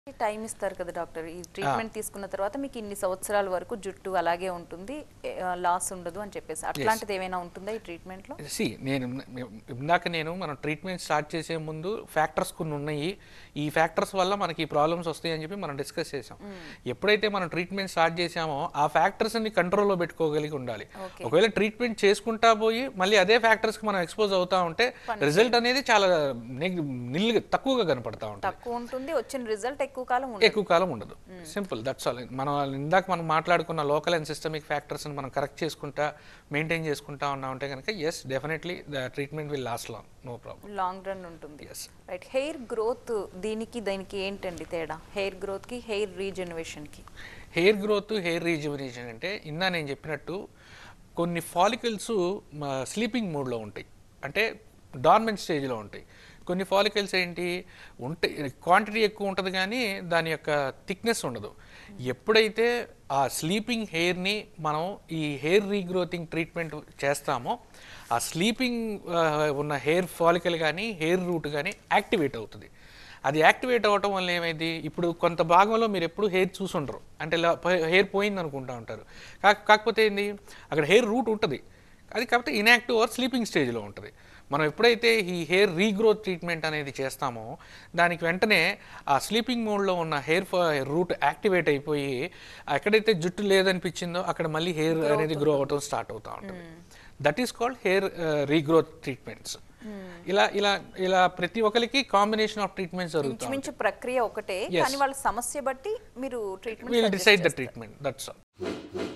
Time ఇస్తారు కదా doctor ఈ ట్రీట్మెంట్ తీసుకున్న తర్వాత మీకు ఇన్ని సంవత్సరాల వరకు జుట్టు అలాగే ఉంటుంది లాస్ ఉండదు అని చెప్పేసి అట్లాంటిది ఏమైనా ఉంటుందా ఈ ట్రీట్మెంట్ లో సి నేను ఇందాక నేను మనం ట్రీట్మెంట్ స్టార్ట్ చేసే ముందు ఫ్యాక్టర్స్ కొన్ని ఉన్నాయి ఈ ఫ్యాక్టర్స్ వల్ల మనకి ఈ ప్రాబ్లమ్స్ వస్తాయి అని చెప్పి మనం డిస్కస్ చేసాం ఎప్పుడైతే మనం ట్రీట్మెంట్ స్టార్ట్ చేసామో ఆ ఫ్యాక్టర్స్ ని కంట్రోల్లో పెట్టుకోగలిగి ఉండాలి ఒకవేళ ట్రీట్మెంట్ చేసుకుంటా పోయి మళ్ళీ అదే ఫ్యాక్టర్స్ కి మనం ఎక్స్పోజ్ అవుతా ఉంటే రిజల్ట్ అనేది చాలా నెగ్- నిల్ తక్కువగా కనపడతా ఉంటుంది తక్కువ ఉంటుంది వచ్చిన రిజల్ట్ ఎక్కువ కాలం ఉండదు ఎక్కువ కాలం ఉండదు సింపుల్ దట్స్ ఆల్ మనం ఇందాక మనం మాట్లాడుకున్న లోకల్ అండ్ సిస్టమిక్ ఫ్యాక్టర్స్ మనం కరెక్ట్ చేసుకుంటా మెయింటైన్ చేసుకుంటా ఉన్నా ఉంటే కనుక yes definitely the treatment will last long no problem long run ఉంటుంది Yes. రైట్ హెయిర్ గ్రోత్ దీనికి దానికి ఏంటండి తేడా హెయిర్ గ్రోత్ కి హెయిర్ రీజనరేషన్ కి హెయిర్ గ్రోత్ హెయిర్ రీజువనేషన్ అంటే ఇందా నేను చెప్పినట్టు కొన్ని ఫాలికల్స్ స్లీపింగ్ మూడ్లో ఉంటాయి అంటే డార్మెంట్ స్టేజ్లో ఉంటాయి కొన్ని ఫాలికల్స్ ఏంటి ఉంటాయి క్వాంటిటీ ఎక్కువ ఉంటుంది కానీ దాని యొక్క థిక్నెస్ ఉండదు ఎప్పుడైతే ఆ స్లీపింగ్ హెయిర్ని మనం ఈ హెయిర్ రీగ్రోతింగ్ ట్రీట్మెంట్ చేస్తామో ఆ స్లీపింగ్ ఉన్న హెయిర్ ఫాలికల్ కానీ హెయిర్ రూట్ కానీ యాక్టివేట్ అవుతుంది అది యాక్టివేట్ అవ్వటం వల్ల ఏమైంది ఇప్పుడు కొంత భాగంలో మీరు ఎప్పుడు హెయిర్ చూసుండరు అంటే హెయిర్ పోయింది అనుకుంటా ఉంటారు కాక- కాకపోతే ఏంది అక్కడ హెయిర్ రూట్ ఉంటుంది అది కాకపోతే ఇన్యాక్టివ్ ఆర్ స్లీపింగ్ స్టేజ్లో ఉంటుంది మనం ఎప్పుడైతే ఈ హెయిర్ రీగ్రోత్ ట్రీట్మెంట్ అనేది చేస్తామో దానికి వెంటనే ఆ స్లీపింగ్ మోడ్లో ఉన్న హెయిర్ రూట్ యాక్టివేట్ అయిపోయి ఎక్కడైతే జుట్టు లేదనిపించిందో అక్కడ మళ్ళీ హెయిర్ అనేది గ్రో అవటం స్టార్ట్ అవుతూ ఉంటుంది that is called hair regrowth treatments ఇలా ఇలా ఇలా ప్రతి ఒక్కరికి కాంబినేషన్ ఆఫ్ ట్రీట్మెంట్స్ జరుగుతాయి ఇంచుమించు ప్రక్రియ ఒకటే Yes. కానీ వాళ్ళ సమస్య బట్టి మీరు treatment will decide the treatment that's all